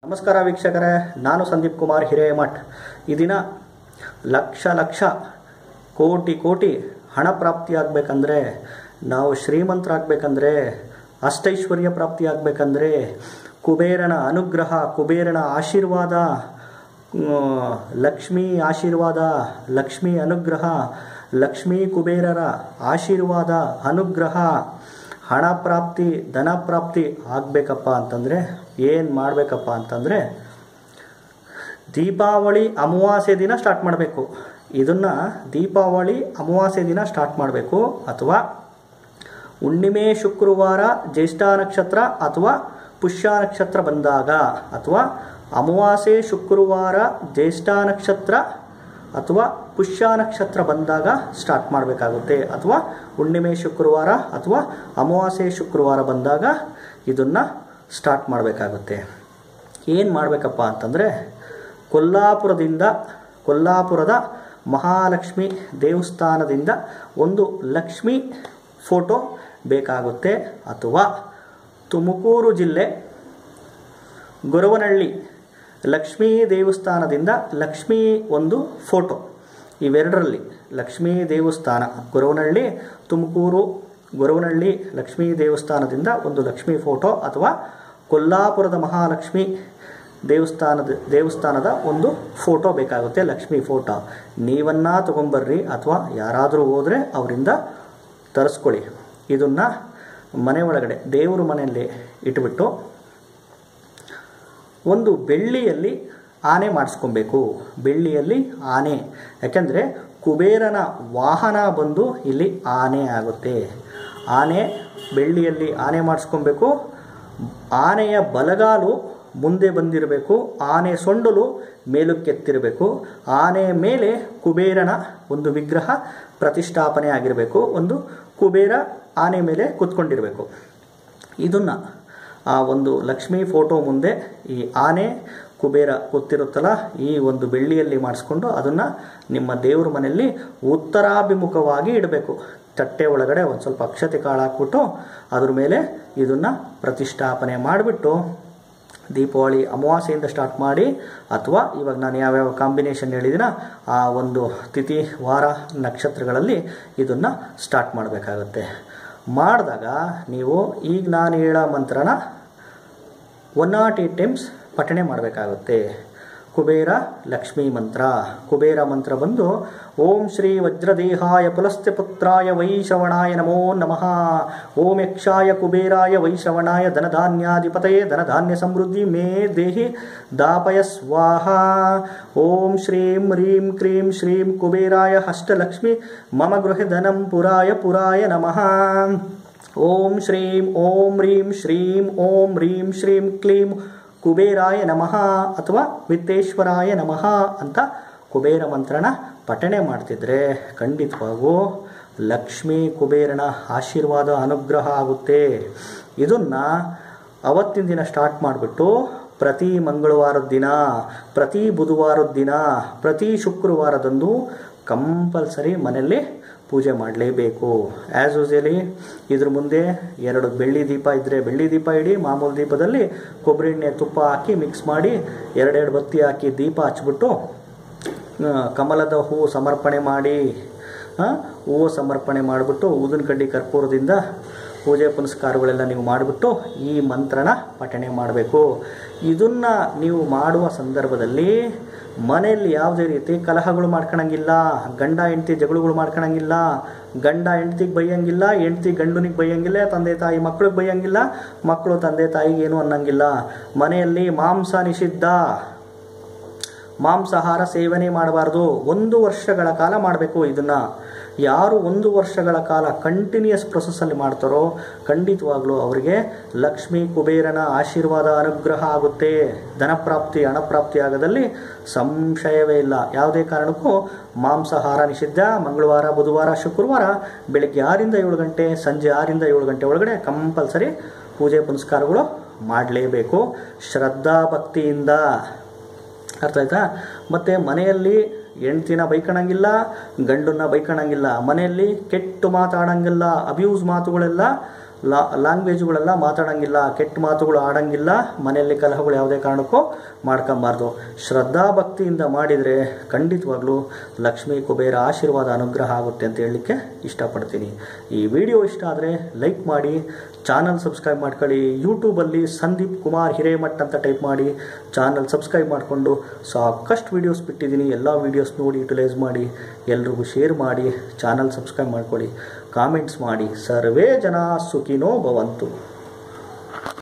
ನಮಸ್ಕಾರ ವೀಕ್ಷಕರೇ ನಾನು ಸಂದೀಪ್ ಕುಮಾರ್ ಹಿರೇಮಠ್ ಈ ದಿನ ಲಕ್ಷ ಲಕ್ಷ ಕೋಟಿ ಕೋಟಿ ಹಣ ಪ್ರಾಪ್ತಿಯಾಗಬೇಕಂದ್ರೆ ನಾವು ಶ್ರೀಮಂತರಾಗಬೇಕಂದ್ರೆ ಅಷ್ಟೈಶ್ವರ್ಯ ಪ್ರಾಪ್ತಿಯಾಗಬೇಕಂದ್ರೆ ಕುಬೇರನ ಅನುಗ್ರಹ ಕುಬೇರನ ಆಶೀರ್ವಾದ ಮ್, ಲಕ್ಷ್ಮೀ ಆಶೀರ್ವಾದ ಲಕ್ಷ್ಮೀ ಅನುಗ್ರಹ ಲಕ್ಷ್ಮೀ ಕುಬೇರರ ಆಶೀರ್ವಾದ ಅನುಗ್ರಹ ಹಣ ಪ್ರಾಪ್ತಿ ಧನ ಪ್ರಾಪ್ತಿ ಆಗಬೇಕಪ್ಪ ಅಂತಂದರೆ ಏನು ಮಾಡಬೇಕಪ್ಪ ಅಂತಂದರೆ ದೀಪಾವಳಿ ಅಮಾವಾಸ್ಯೆ ದಿನ ಸ್ಟಾರ್ಟ್ ಮಾಡಬೇಕು ಇದನ್ನು ದೀಪಾವಳಿ ಅಮಾವಾಸ್ಯೆ ದಿನ ಸ್ಟಾರ್ಟ್ ಮಾಡಬೇಕು ಅಥವಾ ಹುಣ್ಣಿಮೆ ಶುಕ್ರವಾರ ಜ್ಯೇಷ್ಠ ನಕ್ಷತ್ರ ಅಥವಾ ಪುಷ್ಯ ನಕ್ಷತ್ರ ಬಂದಾಗ ಅಥವಾ ಅಮಾವಾಸ್ಯೆ ಶುಕ್ರವಾರ ಜ್ಯೇಷ್ಠ ನಕ್ಷತ್ರ ಅಥವಾ ಪುಷ್ಯ ನಕ್ಷತ್ರ ಬಂದಾಗ ಸ್ಟಾರ್ಟ್ ಮಾಡಬೇಕಾಗುತ್ತೆ ಅಥವಾ ಹುಣ್ಣಿಮೆ ಶುಕ್ರವಾರ ಅಥವಾ ಅಮಾವಾಸ್ಯೆ ಶುಕ್ರವಾರ ಬಂದಾಗ ಇದನ್ನು ಸ್ಟಾರ್ಟ್ ಮಾಡಬೇಕಾಗುತ್ತೆ ಏನು ಮಾಡಬೇಕಪ್ಪ ಅಂತಂದರೆ ಕೊಲ್ಲಾಪುರದಿಂದ ಕೊಲ್ಲಾಪುರದ ಮಹಾಲಕ್ಷ್ಮಿ ದೇವಸ್ಥಾನದಿಂದ ಒಂದು ಲಕ್ಷ್ಮಿ ಫೋಟೋ ಬೇಕಾಗುತ್ತೆ ಅಥವಾ ತುಮಕೂರು ಜಿಲ್ಲೆ ಗೊರವನಹಳ್ಳಿ ಲಕ್ಷ್ಮೀ ದೇವಸ್ಥಾನದಿಂದ ಲಕ್ಷ್ಮೀ ಒಂದು ಫೋಟೋ ಇವೆರಡರಲ್ಲಿ ಲಕ್ಷ್ಮೀ ದೇವಸ್ಥಾನ ಗೊರವನಹಳ್ಳಿ ತುಮಕೂರು ಗೊರವನಹಳ್ಳಿ ಲಕ್ಷ್ಮೀ ದೇವಸ್ಥಾನದಿಂದ ಒಂದು ಲಕ್ಷ್ಮೀ ಫೋಟೋ ಅಥವಾ ಕೊಲ್ಲಾಪುರದ ಮಹಾಲಕ್ಷ್ಮಿ ದೇವಸ್ಥಾನದ ದೇವಸ್ಥಾನದ ಒಂದು ಫೋಟೋ ಬೇಕಾಗುತ್ತೆ ಲಕ್ಷ್ಮೀ ಫೋಟೋ ನೀವನ್ನ ತಗೊಂಬರ್ರಿ ಅಥವಾ ಯಾರಾದರೂ ಹೋದರೆ ಅವರಿಂದ ತರಿಸ್ಕೊಳ್ಳಿ ಇದನ್ನು ಮನೆ ಒಳಗಡೆ ದೇವ್ರ ಮನೆಯಲ್ಲಿ ಇಟ್ಬಿಟ್ಟು ಒಂದು ಬೆಳ್ಳಿಯಲ್ಲಿ ಆನೆ ಮಾಡಿಸ್ಕೊಬೇಕು ಬೆಳ್ಳಿಯಲ್ಲಿ ಆನೆ ಯಾಕೆಂದರೆ ಕುಬೇರನ ವಾಹನ ಬಂದು ಇಲ್ಲಿ ಆನೆ ಆಗುತ್ತೆ ಆನೆ ಬೆಳ್ಳಿಯಲ್ಲಿ ಆನೆ ಮಾಡಿಸ್ಕೊಬೇಕು ಆನೆಯ ಬಲಗಾಲು ಮುಂದೆ ಬಂದಿರಬೇಕು ಆನೆ ಸೊಂಡಲು ಮೇಲಕ್ಕೆತ್ತಿರಬೇಕು ಆನೆಯ ಮೇಲೆ ಕುಬೇರನ ಒಂದು ವಿಗ್ರಹ ಪ್ರತಿಷ್ಠಾಪನೆ ಆಗಿರಬೇಕು ಒಂದು ಕುಬೇರ ಆನೆ ಮೇಲೆ ಕೂತ್ಕೊಂಡಿರಬೇಕು ಇದನ್ನು ಆ ಒಂದು ಲಕ್ಷ್ಮೀ ಫೋಟೋ ಮುಂದೆ ಈ ಆನೆ ಕುಬೇರ ಕೂತಿರುತ್ತಲ್ಲ ಈ ಒಂದು ಬೆಳ್ಳಿಯಲ್ಲಿ ಮಾಡಿಸ್ಕೊಂಡು ಅದನ್ನು ನಿಮ್ಮ ದೇವ್ರ ಮನೆಯಲ್ಲಿ ಉತ್ತರಾಭಿಮುಖವಾಗಿ ಇಡಬೇಕು ತಟ್ಟೆ ಒಳಗಡೆ ಒಂದು ಸ್ವಲ್ಪ ಅಕ್ಷತೆ ಕಾಳು ಹಾಕ್ಬಿಟ್ಟು ಅದ್ರ ಮೇಲೆ ಇದನ್ನು ಪ್ರತಿಷ್ಠಾಪನೆ ಮಾಡಿಬಿಟ್ಟು ದೀಪಾವಳಿ ಅಮಾವಾಸ್ಯೆಯಿಂದ ಸ್ಟಾರ್ಟ್ ಮಾಡಿ ಅಥವಾ ಇವಾಗ ನಾನು ಯಾವ್ಯಾವ ಕಾಂಬಿನೇಷನ್ ಹೇಳಿದಿನ ಆ ಒಂದು ತಿಥಿ ವಾರ ನಕ್ಷತ್ರಗಳಲ್ಲಿ ಇದನ್ನು ಸ್ಟಾರ್ಟ್ ಮಾಡಬೇಕಾಗುತ್ತೆ ಮಾಡಿದಾಗ ನೀವು ಈಗ ನಾನು ಹೇಳೋ ಮಂತ್ರನ ಒನ್ ನಾಟ್ ಏಟ್ ಟೈಮ್ಸ್ ಪಠಣೆ ಮಾಡಬೇಕಾಗುತ್ತೆ ಕುಬೇರ ಲಕ್ಷ್ಮೀ ಮಂತ್ರ ಕುಬೇರ ಮಂತ್ರ ಬಂದು ಓಂ ಶ್ರೀ ವಜ್ರದೇಹಾಯ ಪುಲಸ್ತ್ಯ ಪುತ್ರಾಯ ವೈಶ್ರವಣಾಯ ನಮೋ ನಮಃ ಓಂ ಯಕ್ಷಾಯ ಕುಬೇರಾಯ ವೈಶ್ರವಣಾಯ ಧನಧಾನ್ಯಾಧಿಪತಯೇ ಧನಧಾನ್ಯ ಸಮೃದ್ಧಿ ಮೇ ದೇಹಿ ದಾಪಯ ಸ್ವಾಹ ಓಂ ಶ್ರೀಂ ಹ್ರೀಂ ಕ್ರೀಂ ಶ್ರೀಂ ಕುಬೇರಾಯ ಹಷ್ಟಲಕ್ಷ್ಮಿ ಮಮ ಗೃಹ ಧನಂ ಪುರಾಯ ಪುರಾಯ ನಮಃ ಓಂ ಶ್ರೀಂ ಓಂ ಹ್ರೀಂ ಶ್ರೀಂ ಓಂ ಹ್ರೀಂ ಶ್ರೀಂ ಕ್ಲೀಂ ಕುಬೇರಾಯ ನಮಃ ಅಥವಾ ವಿತ್ತೇಶ್ವರಾಯ ನಮಃ ಅಂತ ಕುಬೇರ ಮಂತ್ರನ ಪಠಣೆ ಮಾಡ್ತಿದ್ರೆ ಖಂಡಿತವಾಗೂ ಲಕ್ಷ್ಮೀ ಕುಬೇರನ ಆಶೀರ್ವಾದ ಅನುಗ್ರಹ ಆಗುತ್ತೆ ಇದನ್ನು ಅವತ್ತಿನ ದಿನ ಸ್ಟಾರ್ಟ್ ಮಾಡಿಬಿಟ್ಟು ಪ್ರತಿ ಮಂಗಳವಾರದ ದಿನ ಪ್ರತಿ ಬುಧವಾರದ ದಿನ ಪ್ರತಿ ಶುಕ್ರವಾರದಂದು ಕಂಪಲ್ಸರಿ ಮನೆಯಲ್ಲಿ ಪೂಜೆ ಮಾಡಲೇಬೇಕು ಆ್ಯಸ್ ಯೂಸಲಿ ಇದ್ರ ಮುಂದೆ ಎರಡು ಬೆಳ್ಳಿ ದೀಪ ಇದ್ದರೆ ಬೆಳ್ಳಿ ದೀಪ ಇಡಿ ಮಾಮೂಲು ದೀಪದಲ್ಲಿ ಕೊಬ್ಬರಿ ಎಣ್ಣೆ ತುಪ್ಪ ಹಾಕಿ ಮಿಕ್ಸ್ ಮಾಡಿ ಎರಡೆರಡು ಬತ್ತಿ ಹಾಕಿ ದೀಪ ಹಚ್ಬಿಟ್ಟು ಆ, ಕಮಲದ ಹೂವು ಸಮರ್ಪಣೆ ಮಾಡಿ ಆ, ಹೂವು ಸಮರ್ಪಣೆ ಮಾಡಿಬಿಟ್ಟು ಊದಿನ ಕಡ್ಡಿ ಕರ್ಪೂರದಿಂದ ಪೂಜೆ ಪುನಸ್ಕಾರಗಳೆಲ್ಲ ನೀವು ಮಾಡಿಬಿಟ್ಟು ಈ ಮಂತ್ರನ ಪಠಣೆ ಮಾಡಬೇಕು ಇದನ್ನು ನೀವು ಮಾಡುವ ಸಂದರ್ಭದಲ್ಲಿ ಮನೆಯಲ್ಲಿ ಯಾವುದೇ ರೀತಿ ಕಲಹಗಳು ಮಾಡ್ಕೊಳಂಗಿಲ್ಲ ಗಂಡ ಹೆಂಡತಿ ಜಗಳಗಳು ಮಾಡ್ಕೊಳಂಗಿಲ್ಲ ಗಂಡ ಹೆಂಡ್ತಿಗೆ ಬೈಯಂಗಿಲ್ಲ ಹೆಂಡ್ತಿ ಗಂಡನಿಗೆ ಬೈಯಂಗಿಲ್ಲ ತಂದೆ ತಾಯಿ ಮಕ್ಳಿಗೆ ಬೈಯಂಗಿಲ್ಲ ಮಕ್ಕಳು ತಂದೆ ತಾಯಿಗೆ ಏನು ಅನ್ನಂಗಿಲ್ಲ ಮನೆಯಲ್ಲಿ ಮಾಂಸ ನಿಷಿದ್ಧ ಮಾಂಸಾಹಾರ ಸೇವನೆ ಮಾಡಬಾರ್ದು ಒಂದು ವರ್ಷಗಳ ಕಾಲ ಮಾಡಬೇಕು ಇದನ್ನು ಯಾರು ಒಂದು ವರ್ಷಗಳ ಕಾಲ ಕಂಟಿನ್ಯೂಸ್ ಪ್ರೊಸೆಸ್ಸಲ್ಲಿ ಮಾಡ್ತಾರೋ ಖಂಡಿತವಾಗ್ಲೂ ಅವರಿಗೆ ಲಕ್ಷ್ಮೀ ಕುಬೇರನ ಆಶೀರ್ವಾದ ಅನುಗ್ರಹ ಆಗುತ್ತೆ ಧನಪ್ರಾಪ್ತಿ ಹಣಪ್ರಾಪ್ತಿ ಆಗೋದಲ್ಲಿ ಸಂಶಯವೇ ಇಲ್ಲ ಯಾವುದೇ ಕಾರಣಕ್ಕೂ ಮಾಂಸಾಹಾರ ನಿಷಿದ್ಧ ಮಂಗಳವಾರ ಬುಧವಾರ ಶುಕ್ರವಾರ ಬೆಳಗ್ಗೆ ಆರಿಂದ ಏಳು ಗಂಟೆ ಸಂಜೆ ಆರಿಂದ ಏಳು ಗಂಟೆ ಒಳಗಡೆ ಕಂಪಲ್ಸರಿ ಪೂಜೆ ಪುನಸ್ಕಾರಗಳು ಮಾಡಲೇಬೇಕು ಶ್ರದ್ಧಾ ಭಕ್ತಿಯಿಂದ ಅರ್ಥ ಆಯ್ತಾ ಮತ್ತು ಮನೆಯಲ್ಲಿ ಹೆಂಡ್ತಿನ ಬೈಕಣಂಗಿಲ್ಲ ಗಂಡನ್ನ ಬೈಕಣಂಗಿಲ್ಲ ಮನೆಯಲ್ಲಿ ಕೆಟ್ಟು ಮಾತಾಡಂಗಿಲ್ಲ ಅಬ್ಯೂಸ್ ಮಾತುಗಳೆಲ್ಲ ಲಾ ಲ್ಯಾಂಗ್ವೇಜ್ಗಳೆಲ್ಲ ಮಾತಾಡೋಂಗಿಲ್ಲ ಕೆಟ್ಟ ಮಾತುಗಳು ಆಡೋಂಗಿಲ್ಲ ಮನೆಯಲ್ಲಿ ಕಲಹಗಳು ಯಾವುದೇ ಕಾರಣಕ್ಕೂ ಮಾಡ್ಕೊಬಾರ್ದು ಶ್ರದ್ಧಾ ಭಕ್ತಿಯಿಂದ ಮಾಡಿದರೆ ಖಂಡಿತವಾಗ್ಲೂ ಲಕ್ಷ್ಮೀ ಕುಬೇರ ಆಶೀರ್ವಾದ ಅನುಗ್ರಹ ಆಗುತ್ತೆ ಅಂತ ಹೇಳಲಿಕ್ಕೆ ಇಷ್ಟಪಡ್ತೀನಿ ಈ ವಿಡಿಯೋ ಇಷ್ಟ ಆದರೆ ಲೈಕ್ ಮಾಡಿ ಚಾನಲ್ ಸಬ್ಸ್ಕ್ರೈಬ್ ಮಾಡ್ಕೊಳ್ಳಿ ಯೂಟ್ಯೂಬಲ್ಲಿ ಸಂದೀಪ್ ಕುಮಾರ್ ಹಿರೇಮಠ್ ಅಂತ ಟೈಪ್ ಮಾಡಿ ಚಾನಲ್ ಸಬ್ಸ್ಕ್ರೈಬ್ ಮಾಡಿಕೊಂಡು ಸಾಕಷ್ಟು ವೀಡಿಯೋಸ್ ಬಿಟ್ಟಿದ್ದೀನಿ ಎಲ್ಲ ವೀಡಿಯೋಸ್ ನೋಡಿ ಯುಟಿಲೈಸ್ ಮಾಡಿ ಎಲ್ರಿಗೂ ಶೇರ್ ಮಾಡಿ ಚಾನಲ್ ಸಬ್ಸ್ಕ್ರೈಬ್ ಮಾಡ್ಕೊಳ್ಳಿ ಕಾಮೆಂಟ್ಸ್ ಮಾಡಿ ಸರ್ವೇ ಜನ ಸುಖಿನೋ ಭವಂತು